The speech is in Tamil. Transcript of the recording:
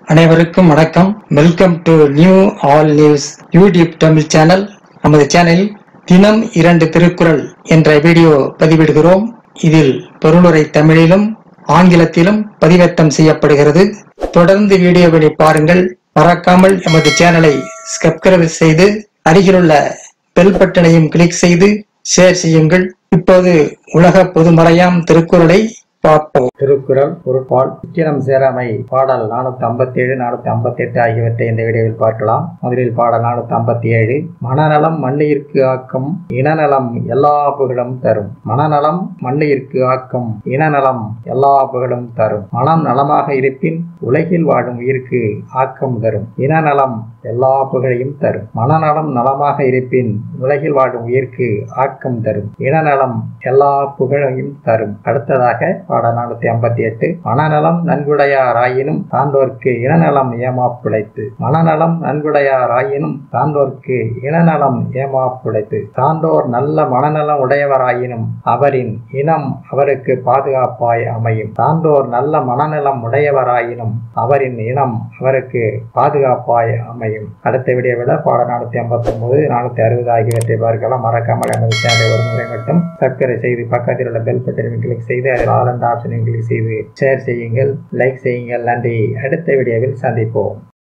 அனைவருக்கும் வணக்கம் welcome to new all news YouTube Tamil channel நமது சேனலில் தினம் இரண்டு திருக்குறள் என்ற வீடியோ பதிவிடுகிறோம் இதில் பொருளுரை தமிழிலும் ஆங்கிலத்திலும் பதிவேற்றம் செய்யப்படுகிறது தொடர்ந்து வீடியோவினை பாருங்கள் மறக்காமல் எமது சேனலை சப்ஸ்கிரைப் செய்து அருகிலுள்ள பெல் பட்டனையும் கிளிக் செய்து ஷேர் செய்யுங்கள் இப்போது உலக பொதுமறையாம் திருக்குறளை பார்ப்போம் திருக்குறள் பொருட்பால் சித்திரம் சேராமை பாடல் நானூத்தி ஐம்பத்தி ஏழு நானூத்தி ஐம்பத்தி எட்டு ஆகியவற்றை இந்த வீடியோவில் பார்க்கலாம் முதலில் பாடல் நானூத்தி ஐம்பத்தி ஏழு மனநலம் மண்ணுயிர்க்கு ஆக்கம் இனநலம் எல்லா புகழும் தரும் மனநலம் மண்ணுயிர்க்கு ஆக்கம் இனநலம் எல்லா புகழும் தரும் மனம் நலமாக இருப்பின் உலகில் வாழும் உயிருக்கு ஆக்கம் தரும் இனநலம் எல்லா புகழையும் தரும் மனநலம் நலமாக இருப்பின் உலகில் வாழும் உயிருக்கு ஆக்கம் தரும் இனநலம் எல்லா புகழையும் தரும் அடுத்ததாக பாட நானூத்தி ஐம்பத்தி எட்டு மனநலம் நன்குடையாராயினும் சான்றோர்க்கு இனநலம் ஏமா பிழைத்து மனநலம் நன்குடையாராயினும் சான்றோர்க்கு இனநலம் ஏமா பிழைத்து சான்றோர் நல்ல மனநலம் உடையவராயினும் அவரின் இனம் அவருக்கு பாதுகாப்பாய் அமையும் சான்றோர் நல்ல மனநலம் உடையவராயினும் அவரின் இனம் அவருக்கு பாதுகாப்பாய் அமையும் அடுத்த வீடியோவில் பாட நானூத்தி ஐம்பத்தி ஒன்பது நானூத்தி அறுபது ஆகியவற்றை பார்க்கலாம் மறக்காமல் எனது சேனலை ஒரு முறை மட்டும் சப்ஸ்கிரைப் செய்து பக்கத்தில் உள்ள பெல் பட்டனை கிளிக் செய்து அதில் ஆல் என்ற ஆப்ஷனை கிளிக் செய்து ஷேர் செய்யுங்கள் லைக் செய்யுங்கள் நன்றி அடுத்த வீடியோவில் சந்திப்போம்